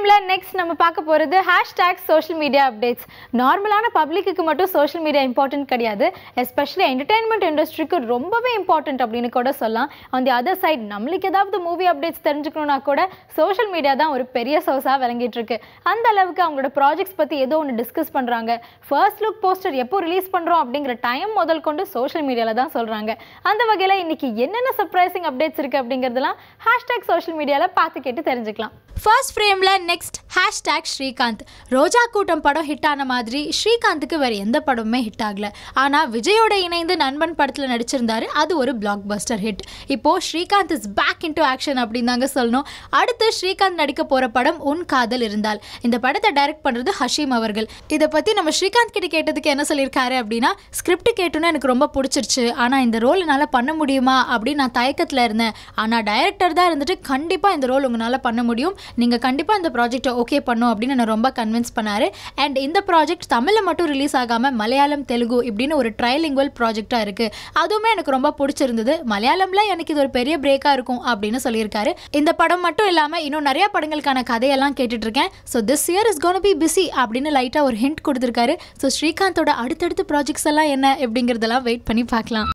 ஃப்ரேமில் நெக்ஸ்ட் நம்ம பார்க்க போகிறது ஹேஷ்டேக் சோஷியல் மீடியா அப்டேட்ஸ் நார்மலான பப்ளிக்கு மட்டும் சோஷியல் மீடியா இம்பார்ட்டன்ட் கிடையாது எஸ்பெஷலி என்டர்டைன்மெண்ட் இண்டஸ்ட்ரிக்கு ரொம்பவே இம்பார்ட்டன்ட் அப்படின்னு கூட சொல்லலாம் ஆன் தி அதர் சைட் நம்மளுக்கு ஏதாவது மூவி அப்டேட்ஸ் தெரிஞ்சுக்கணும்னா கூட சோஷியல் மீடியா தான் ஒரு பெரிய சோர்ஸாக விளங்கிட்டு இருக்கு அந்த அளவுக்கு அவங்களோட ப்ராஜெக்ட்ஸ் பற்றி ஏதோ ஒன்று டிஸ்கஸ் பண்ணுறாங்க ஃபர்ஸ்ட் லுக் போஸ்டர் எப்போ ரிலீஸ் பண்ணுறோம் அப்படிங்கிற டைம் முதல் கொண்டு சோஷியல் மீடியாவில் தான் சொல்கிறாங்க அந்த வகையில் இன்னைக்கு என்னென்ன சர்ப்ரைசிங் அப்டேட்ஸ் இருக்குது அப்படிங்கிறதெல்லாம் ஹேஷ்டேக் சோஷியல் மீடியாவில் பார்த்து கேட்டு தெரிஞ்சுக்கலாம் ஃபர்ஸ்ட் ஃப்ரேமில் நெக்ஸ்ட் ஹேஷ்டேக் ஸ்ரீகாந்த் ரோஜா கூட்டம் படம் ஹிட் ஆன மாதிரி ஸ்ரீகாந்துக்கு வேறு எந்த படமுமே ஹிட் ஆகல ஆனால் விஜயோட இணைந்து நண்பன் படத்தில் நடிச்சிருந்தாரு அது ஒரு பிளாக் பஸ்டர் ஹிட் இப்போது Srikanth is back into action அப்படின்னு தாங்க சொல்லணும் அடுத்து ஸ்ரீகாந்த் நடிக்க போகிற படம் உன் காதல் இருந்தால் இந்த படத்தை டைரக்ட் பண்ணுறது ஹஷீம் அவர்கள் இதை பற்றி நம்ம ஸ்ரீகாந்த் கிட்ட கேட்டதுக்கு என்ன சொல்லியிருக்காரு அப்படின்னா ஸ்கிரிப்ட் கேட்டோன்னே எனக்கு ரொம்ப பிடிச்சிருச்சு ஆனால் இந்த ரோல் என்னால் பண்ண முடியுமா அப்படின்னு நான் தயக்கத்தில் இருந்தேன் ஆனால் டைரக்டர் தான் இருந்துட்டு கண்டிப்பாக இந்த ரோல் உங்களால் பண்ண முடியும் நீங்கள் கண்டிப்பாக இந்த ப்ராஜெக்ட்டை ஓகே பண்ணும் அப்படின்னு என்னை ரொம்ப கன்வின்ஸ் பண்ணார் அண்ட் இந்த ப்ராஜெக்ட் தமிழில் மட்டும் ரிலீஸ் ஆகாமல் மலையாளம் தெலுங்கு இப்படின்னு ஒரு ட்ரைலிங்குவல் ப்ராஜெக்டாக இருக்குது அதுவுமே எனக்கு ரொம்ப பிடிச்சிருந்தது மலையாளம்ல எனக்கு இது ஒரு பெரிய பிரேக்காக இருக்கும் அப்படின்னு சொல்லியிருக்காரு இந்த படம் மட்டும் இல்லாமல் இன்னும் நிறைய படங்களுக்கான கதையெல்லாம் கேட்டுட்டு இருக்கேன் so this year is gonna be busy அப்படின்னு லைட்டாக ஒரு ஹிண்ட் கொடுத்துருக்காரு ஸோ ஸ்ரீகாந்தோட அடுத்தடுத்த ப்ராஜெக்ட்ஸ் எல்லாம் என்ன எப்படிங்கிறதெல்லாம் வெயிட் பண்ணி பார்க்கலாம்